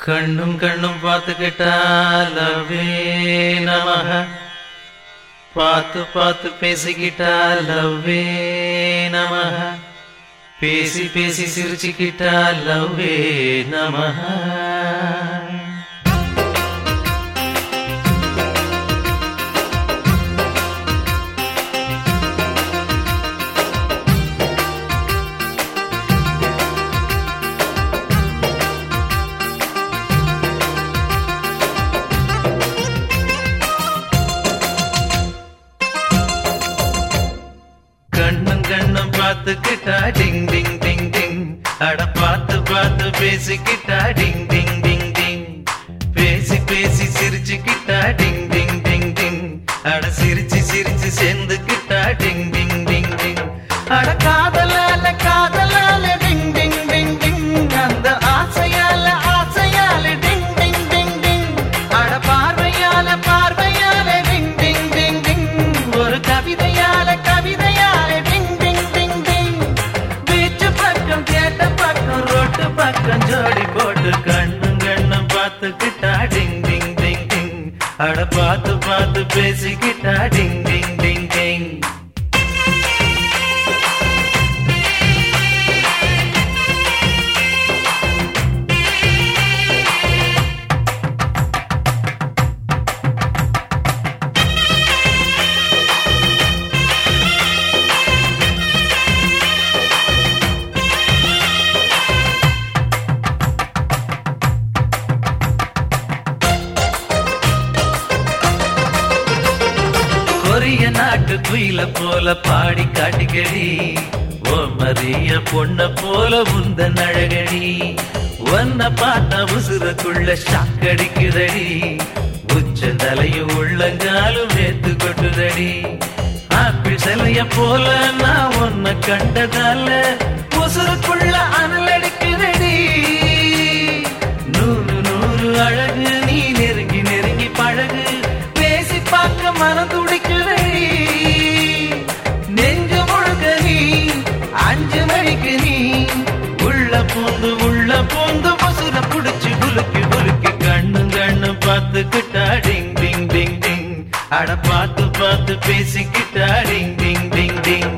கண்ணும் கண்ணும் பார்த்துக்கிட்டா லவ்வே நமக பார்த்து பார்த்து பேசிக்கிட்டா லவ்வே நமக பேசி பேசி சிரிச்சுக்கிட்டா லவ்வே நமக கண்ணும் கண்ணும் பார்த்துக்கிட்டா டிங் டிங் டிங் டிங் அட பார்த்து பார்த்து பேசிக்கிட்டா டிங் டிங் டிங் டிங் பேசி பேசி சிரிச்சுக்கிட்டா டிங் டிங் டிங் டிங் அட சிரிச்சு சிரிச்சு சேர்ந்துக்கிட்டா டிங் டிங் டிங் டிங் அட காதலால காதலால டிங் டிங் டிங் டிங் அந்த ஆசையால ஆசையால டிங் டிங் டிங் டிங் அட பார்வையால பார்வையால டிங் டிங் டிங் டிங் ஒரு கவிதையால கவிதையால டிங் டிங் டிங் டிங் பீச்சு பக்கம் கேட்ட பக்கம் ரோட்டு பக்கம் ஜோடி போட்டு கண்ணும் கண்ணும் பார்த்துக்கிட்டா டிங் டிங் டிங் டிங் அட பார்த்து பார்த்து பேசிக்கிட்டா டிங் டிங் டிங் டிங் கொரிய நாட்டு குயில போல பாடி காட்டிக்கடி ஓ மரிய பொண்ண போல உந்த நழகடி ஒன்ன பார்த்தா உசுரக்குள்ள ஷாக்கடிக்குதடி உச்ச தலையும் உள்ளங்காலும் நேத்து கொட்டுதடி ஆப்பிள் சிலைய போல நான் உன்னை கண்டதால உசுருக்குள்ள அனலடிக்குதடி நூறு நூறு அழகு நீ நெருங்கி நெருங்கி பழகு பேசி பார்க்க மனம் துடிக்குதடி நெஞ்சு முழுக்க நீ அஞ்சு மணிக்கு நீ உள்ள பூந்து உள்ள பூந்து பசுர புடிச்சு குலுக்கி குலுக்கி கண்ணு கண்ணு பார்த்துக்கிட்டா டிங் டிங் டிங் டிங் அட பார்த்து பார்த்து பேசிக்கிட்டா டிங் டிங் டிங் டிங்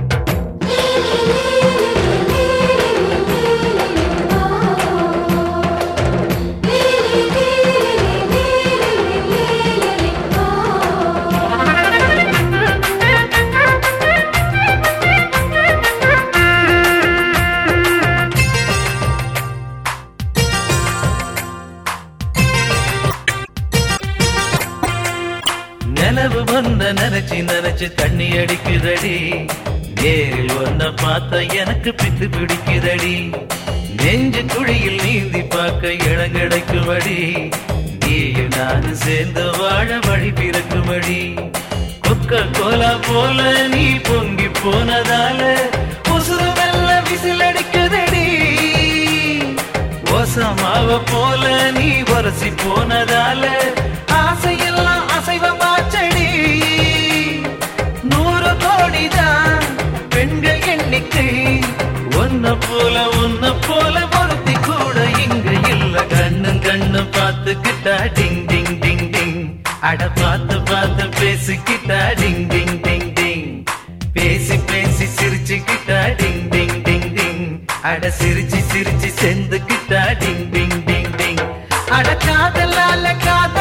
நிலவு ஒன்ன நினைச்சு நினைச்சு தண்ணி அடிக்குதடி நேரில் ஒன்ன பார்த்தா எனக்கு பித்து பிடிக்குதடி நெஞ்சு குழியில் நீந்தி பார்க்க இடம் கிடைக்குமடி நீயும் நானும் சேர்ந்து வாழ வழி பிறக்குமடி கொக்க கோலா போல நீ பொங்கி போனதால உசுறு வெள்ள விசில் அடிக்குதடி ஓசமாவ போல நீ வரசி போனதால ஆசையெல்லாம் அசைவமாச்சடி நூறு கோடிதான் பெண்கள் எண்ணிக்கை ஒன்ன போல உன்ன போல ஒருத்தி கூட இங்க இல்ல கண்ணு கண்ணு பார்த்துக்கிட்டா டிங் டிங் டிங் டிங் அட பார்த்து பார்த்து பேசிக்கிட்டா டிங் டிங் டிங் டிங் பேசி பேசி சிரிச்சுக்கிட்டா டிங் டிங் டிங் டிங் அட சிரிச்சு சிரிச்சு செந்துக்கிட்டா டிங் டிங் டிங் டிங் அட காதலால காதல்